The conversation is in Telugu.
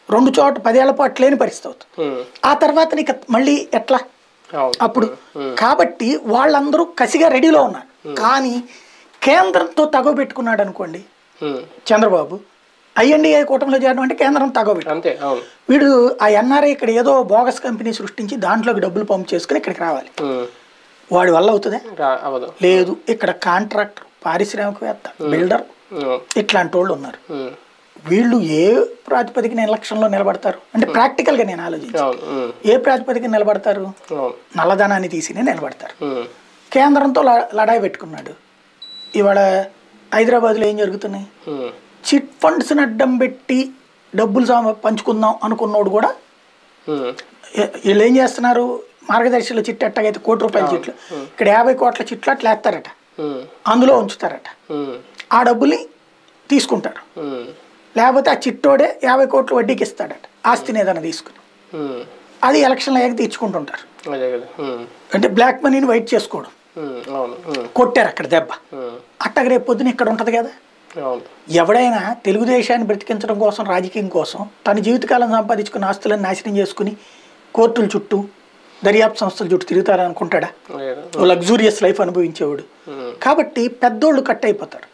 రెండు చోట పదేళ్ల పాటు లేని పరిస్థితి అవుతుంది ఉమ్, ఆ తర్వాత నీకు మళ్ళీ ఎట్లా అవును అప్పుడు కాబట్టి వాళ్ళందరూ కసిగా రెడీలో ఉన్నారు కానీ కేంద్రంతో తగవ పెట్టుకున్నాడు అనుకోండి ఉమ్, చంద్రబాబు ఐఎన్డిఏ కూటమిలో చేరడం అంటే కేంద్రం తగవ పెట్టు అంతే అవును వీడు ఆ ఎన్ఆర్ఐ ఇక్కడ ఏదో బోగస్ కంపెనీ సృష్టించి దాంట్లోకి డబ్బులు పంప్ చేసుకుని ఇక్కడికి రావాలి ఉమ్, వాడి వల్ల అవుతుందా రా- అవ్వదు లేదు ఇక్కడ కాంట్రాక్టర్ పారిశ్రామికవేత్త బిల్డర్ ఉమ్, ఇట్లాంటి వాళ్ళు ఉన్నారు ఉమ్, వీళ్ళు ఏ ప్రాతిపదికన ఎలక్షన్లో నిలబడతారు అంటే ప్రాక్టికల్గా నేను ఆలోచించి అవును ఉమ్, ఏ ప్రాతిపదికన నిలబడతారు అవును నల్లధనాన్ని తీసినే నిలబడతారు ఉమ్, కేంద్రంతో ల- లడాయి పెట్టుకున్నాడు ఇవాళ హైదరాబాద్లో ఏం జరుగుతున్నాయి ఉమ్, చిట్ ఫండ్స్ని అడ్డం పెట్టి డబ్బులు సామ పంచుకుందాం అనుకున్నోడు కూడా ఉమ్, ఏ- వీళ్ళు ఏం చేస్తున్నారు మార్గదర్శిలో చిట్టు ఎట్టగైతే కోటి రూపాయల చిట్లు ఇక్కడ యాభై కోట్ల చిట్లు అట్లా వేస్తారట ఉమ్, అందులో ఉంచుతారట ఉమ్, ఆ డబ్బుల్ని తీసుకుంటారు ఉమ్, లేకపోతే ఆ చిట్టోడే యాభై కోట్లు వడ్డీకి ఇస్తాడట ఆస్తిని ఏదైనా తీసుకుని ఉమ్, అది ఎలక్షన్ అయ్యాక తీర్చుకుంటుంటారు అదే కదా ఉమ్, అంటే బ్లాక్ మనీని వైట్ చేసుకోవడం ఉమ్, అవును ఉమ్, కొట్టారు అక్కడ దెబ్బ ఉమ్, అట్టగ రేపు పొద్దున ఇక్కడ ఉంటుంది కదా అవును ఎవడైనా తెలుగుదేశాన్ని బ్రతికించడం కోసం రాజకీయం కోసం తన జీవితకాలం సంపాదించుకున్న ఆస్తులను నాశనం చేసుకుని కోర్టుల చుట్టూ దర్యాప్తు సంస్థల చుట్టూ తిరుగుతారనుకుంటాడా అదే కదా లగ్జూరియస్ లైఫ్ అనుభవించేవాడు ఉమ్, కాబట్టి పెద్దోళ్ళు కట్ అయిపోతారు